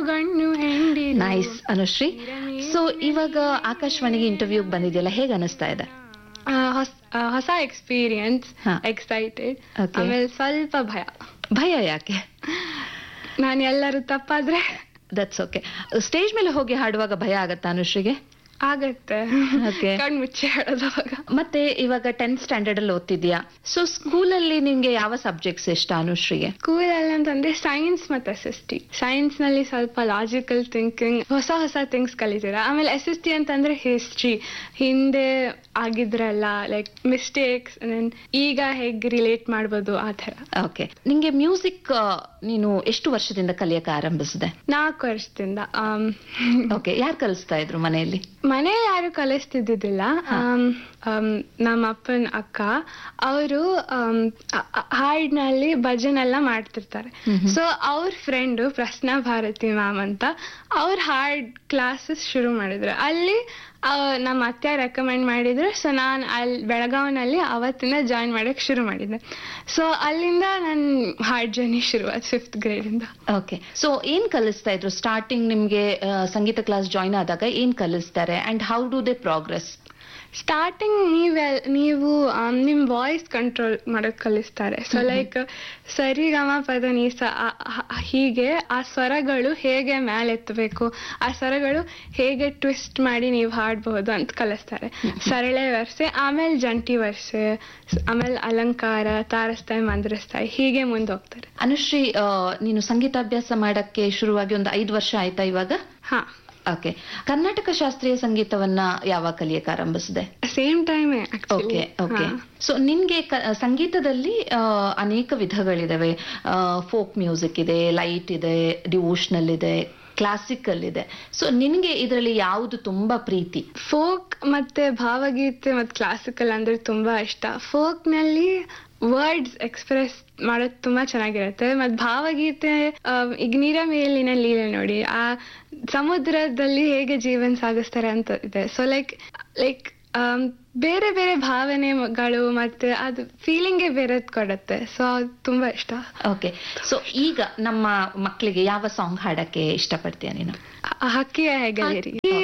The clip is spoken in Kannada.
ಗಣ್ಣು ಹೆಂಡಿ ನೈಸ್ ಅನುಶ್ರೀ ಸೊ ಇವಾಗ ಆಕಾಶವಾಣಿಗೆ ಇಂಟರ್ವ್ಯೂಗೆ ಬಂದಿದೆಯಲ್ಲ ಹೇಗೆ ಅನಿಸ್ತಾ ಇದೆ ಹೊಸ ಎಕ್ಸ್ಪೀರಿಯನ್ಸ್ ಹಾ. Excited Okay. ಆಮೇಲೆ ಸ್ವಲ್ಪ ಭಯ ಭಯ ಯಾಕೆ ನಾನು ಎಲ್ಲರೂ ತಪ್ಪಾದ್ರೆ ದಟ್ಸ್ ಓಕೆ ಸ್ಟೇಜ್ ಮೇಲೆ ಹೋಗಿ ಹಾಡುವಾಗ ಭಯ ಆಗತ್ತಾ ಅನುಶ್ರೀಗೆ ಆಗತ್ತೆ Okay. ಕಣ್ ಮುಚ್ಚಿ ಹೇಳೋದವಾಗ ಮತ್ತೆ ಇವಾಗ ಟೆಂತ್ ಸ್ಟ್ಯಾಂಡರ್ಡ್ ಅಲ್ಲಿ ಓದ್ತಿದ್ಯಾ ಸೊ ಸ್ಕೂಲಲ್ಲಿ ನಿಮ್ಗೆ ಯಾವ ಸಬ್ಜೆಕ್ಟ್ಸ್ ಇಷ್ಟ ಅನುಶ್ರೀಗೆ ಸ್ಕೂಲ್ ಅಲ್ಲಿ ಅಂತಂದ್ರೆ ಸೈನ್ಸ್ ಮತ್ತೆ ಎಸ್ ಎಸ್ ಟಿ ಸೈನ್ಸ್ ನಲ್ಲಿ ಸ್ವಲ್ಪ ಲಾಜಿಕಲ್ ಥಿಂಕಿಂಗ್ ಹೊಸ ಹೊಸ ಥಿಂಗ್ಸ್ ಕಲಿತೀರಾ ಆಮೇಲೆ ಎಸ್ ಎಸ್ ಟಿ ಅಂತಂದ್ರೆ ಹಿಸ್ಟ್ರಿ ಹಿಂದೆ ಆಗಿದ್ರಲ್ಲ ಲೈಕ್ ಮಿಸ್ಟೇಕ್ಸ್ ಈಗ ಹೇಗ್ ರಿಲೇಟ್ ಮಾಡ್ಬೋದು ಆ ತರ ಓಕೆ ನಿಂಗೆ ಮ್ಯೂಸಿಕ್ ನೀನು ಎಷ್ಟು ವರ್ಷದಿಂದ ಕಲಿಯಕ್ಕೆ ಆರಂಭಿಸಿದೆ ನಾಲ್ಕು ವರ್ಷದಿಂದ ಆಮ್, ಓಕೆ ಯಾರು ಕಲಿಸ್ತಾ ಇದ್ರು ಮನೆಯಲ್ಲಿ ಮನೆ ಯಾರು ಕಲಿಸ್ತಿದ್ದಿದ್ದಿಲ್ಲ ಆಮ್, ಆಮ್, ನಮ್ಮ ಅಪ್ಪನ ಅಕ್ಕ ಅವರು ಹಾಡಿನಲ್ಲಿ ಭಜನ್ ಎಲ್ಲ ಮಾಡ್ತಿರ್ತಾರೆ ಸೊ ಅವ್ರ ಫ್ರೆಂಡು ಪ್ರಶ್ನಾ ಭಾರತಿ ಮ್ಯಾಮ್ ಅಂತ ಅವ್ರ ಹಾಡ್ ಕ್ಲಾಸಸ್ ಶುರು ಮಾಡಿದ್ರು ಅಲ್ಲಿ ಆ, ನಮ್ಮ ಅತ್ತೆ ರೆಕಮೆಂಡ್ ಮಾಡಿದ್ರು ಸೊ ನಾನು ಅಲ್ಲಿ ಬೆಳಗಾವಿನಲ್ಲಿ ಅವತ್ತಿಂದ ಜಾಯಿನ್ ಮಾಡಕ್ ಶುರು ಮಾಡಿದ್ದೆ ಸೊ ಅಲ್ಲಿಂದ ನನ್ನ ಹಾಡ್ ಜರ್ನಿ ಶುರು ಆಯ್ತು ಫಿಫ್ತ್ ಗ್ರೇಡಿಂದ ಓಕೆ ಸೊ ಏನ್ ಕಲಿಸ್ತಾ ಇದ್ರು ಸ್ಟಾರ್ಟಿಂಗ್ ನಿಮ್ಗೆ ಆ, ಸಂಗೀತ ಕ್ಲಾಸ್ ಜಾಯ್ನ್ ಆದಾಗ ಏನ್ ಕಲಿಸ್ತಾರೆ and how do they progress starting ನೀವೆಲ್ ನೀವು ಆಮ್, ನಿಮ್ ವಾಯ್ಸ್ ಕಂಟ್ರೋಲ್ ಮಾಡೋದ್ ಕಲಿಸ್ತಾರೆ ಸೊ ಲೈಕ್ ಸರಿ ಗಮ ಪದ ನೀ ಸ ಆ- ಆ- ಹೀಗೆ ಆ ಸ್ವರಗಳು ಹೇಗೆ ಮೇಲೆತ್ತಬೇಕು ಆ ಸ್ವರಗಳು ಹೇಗೆ ಟ್ವಿಸ್ಟ್ ಮಾಡಿ ನೀವು ಹಾಡಬಹುದು ಅಂತ ಕಲಿಸ್ತಾರೆ ಸರಳೆ ವರ್ಸೆ ಆಮೇಲೆ ಜಂಟಿ ವರ್ಸೆ ಸ್- ಆಮೇಲೆ ಅಲಂಕಾರ ತಾರಸ್ತಾಯಿ ಮಂದ್ರಸ್ತಾಯಿ ಹೀಗೆ ಮುಂದೆ ಹೋಗ್ತಾರೆ ಅನುಶ್ರೀ ಆ, ನೀನು ಸಂಗೀತಾಭ್ಯಾಸ ಮಾಡಕ್ಕೆ ಶುರುವಾಗಿ ಒಂದು ಐದು ವರ್ಷ ಆಯ್ತಾ ಇವಾಗ ಹಾ ಓಕೆ ಕರ್ನಾಟಕ ಶಾಸ್ತ್ರೀಯ ಸಂಗೀತವನ್ನ ಯಾವಾಗ ಕಲಿಯಕ್ಕೆ ಆರಂಭಿಸಿದೆ same time okay okay so ನಿನ್ಗೆ ಕ- ಸಂಗೀತದಲ್ಲಿ ಆ, ಅನೇಕ ವಿಧಗಳಿದಾವೆ ಫೋಕ್ ಮ್ಯೂಸಿಕ್ ಇದೆ ಲೈಟ್ ಇದೆ ಡಿವೋಷನಲ್ ಇದೆ ಕ್ಲಾಸಿಕಲ್ ಇದೆ ಸೊ ನಿನ್ಗೆ ಇದರಲ್ಲಿ ಯಾವುದು ತುಂಬಾ ಪ್ರೀತಿ ಫೋಕ್ ಮತ್ತೆ ಭಾವಗೀತೆ ಮತ್ತೆ ಕ್ಲಾಸಿಕಲ್ ಅಂದ್ರೆ ತುಂಬಾ ಇಷ್ಟ ಫೋಕ್ ನಲ್ಲಿ ವರ್ಡ್ಸ್ ಎಕ್ಸ್ಪ್ರೆಸ್ ಮಾಡೋದು ತುಂಬಾ ಚೆನ್ನಾಗಿರುತ್ತೆ ಮತ್ತೆ ಭಾವಗೀತೆ ಆ, ಈಗ ನೀರ ಮೇಲಿನ ಲೀಲೆ ನೋಡಿ ಆ ಸಮುದ್ರದಲ್ಲಿ ಹೇಗೆ ಜೀವನ ಸಾಗಿಸ್ತಾರೆ ಅಂತ ಇದೆ ಸೊ ಲೈಕ್ ಲೈಕ್ ಬೇರೆ ಬೇರೆ ಭಾವನೆಗಳು ಮತ್ತೆ ಅದು ಫೀಲಿಂಗೇ ಬೇರೆ ಕೊಡುತ್ತೆ ಸೊ ತುಂಬಾ ಇಷ್ಟ ಓಕೆ ಸೊ ಈಗ ನಮ್ಮ ಮಕ್ಕಳಿಗೆ ಯಾವ ಸಾಂಗ್ ಹಾಡಕ್ಕೆ ಇಷ್ಟಪಡ್ತೀಯ ನೀನು ಹ- ಹಕ್ಕಿಯ ಹೆಗಲೇರಿ Okay.